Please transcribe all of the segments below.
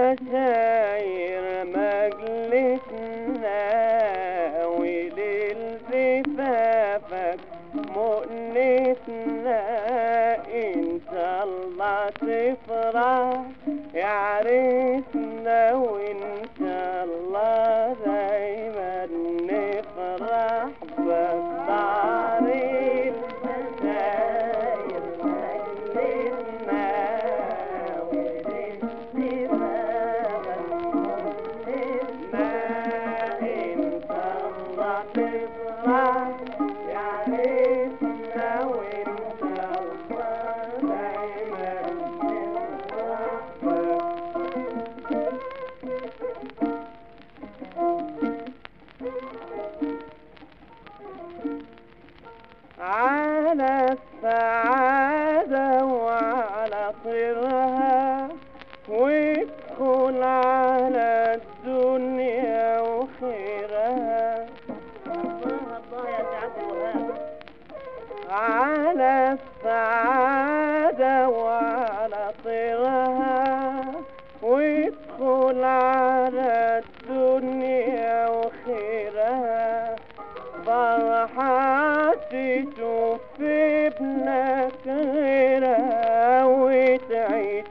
البشاير مجلسنا وليل زفافك مؤنسنا إن شاء الله تفرح يا عريسنا وإن شاء الله دايما نفرح بطار البشاير مجلسنا وليل زفافك مؤنسنا إن شاء الله تفرح يا عريسنا وإن شاء الله دايما نفرح على السعادة وعلى طرها وادخل على الدنيا وخيرها الله الله يا سعد الوهاب على السعادة وعلى طرها وادخل على الدنيا وخيرها فرحة تشوف ابنك غيرها وتعيش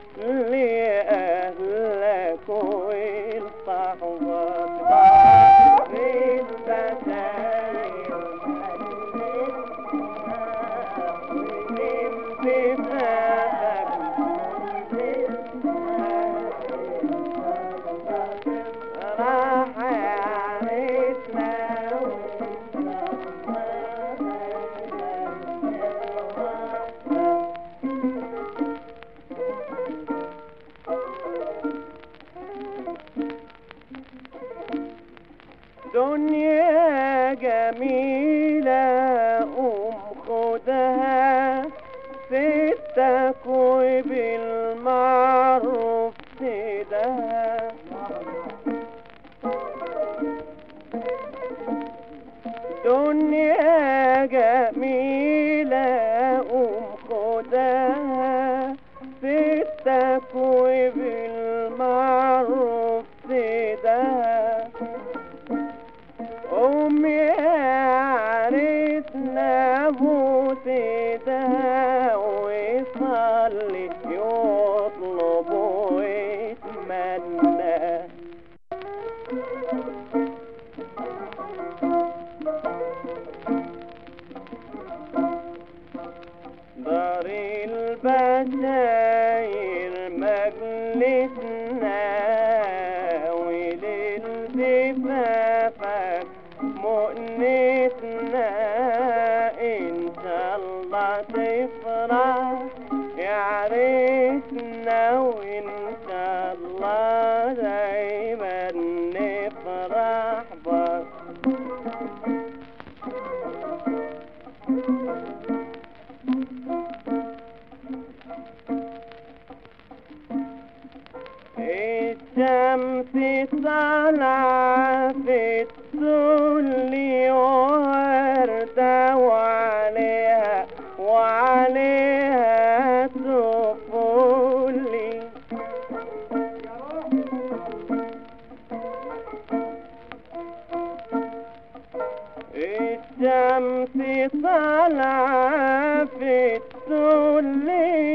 لأهلك والصحبة في البشاير راح عريسنا دنيا جميلة قوم خدها ستك وبالمعروف سيدها دنيا جميلة قوم خدها ستك وبالمعروف سيدها أمي عرسنا بوسيدها ويصلي يطلب ويتمنى دار البشاير مجلسنا وليل زفافك مؤنسنا إن شاء الله تفرح يا عريسنا وإن شاء الله دايما نفرح بك الشمس طالعة في السل وردة وعليها وعليها طفولي الشمس طالعة في السل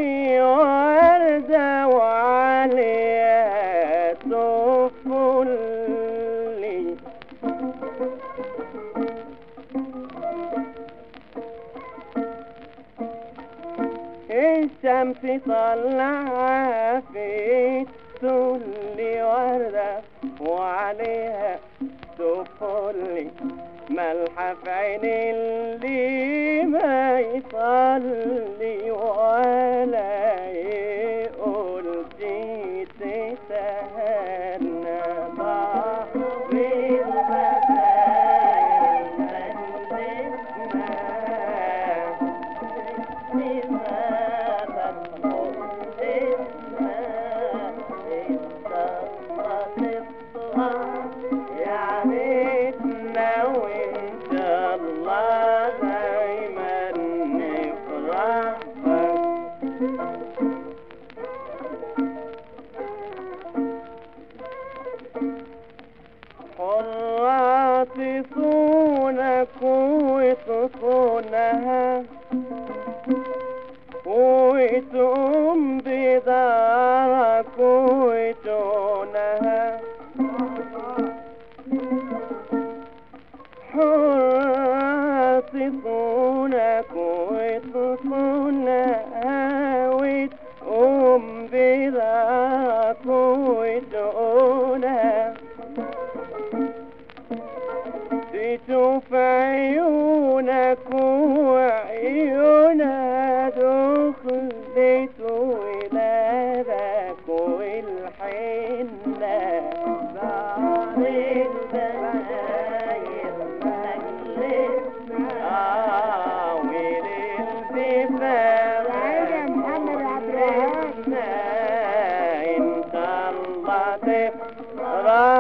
وردة وعليها طفولي الشمس طلع في السل وردة وعليها طفولي ملحة في عين اللي ما يصلي ولا يقول جيت تهنى بحر البشاير مجلسنا يوم بذاك وتقولها تشوف عيونك وعيونها دخلت ولادك والحنة دار الدماير مجلسنا آه وللدفاع يا محمد عبد الوهاب. إن شاء الله تفرح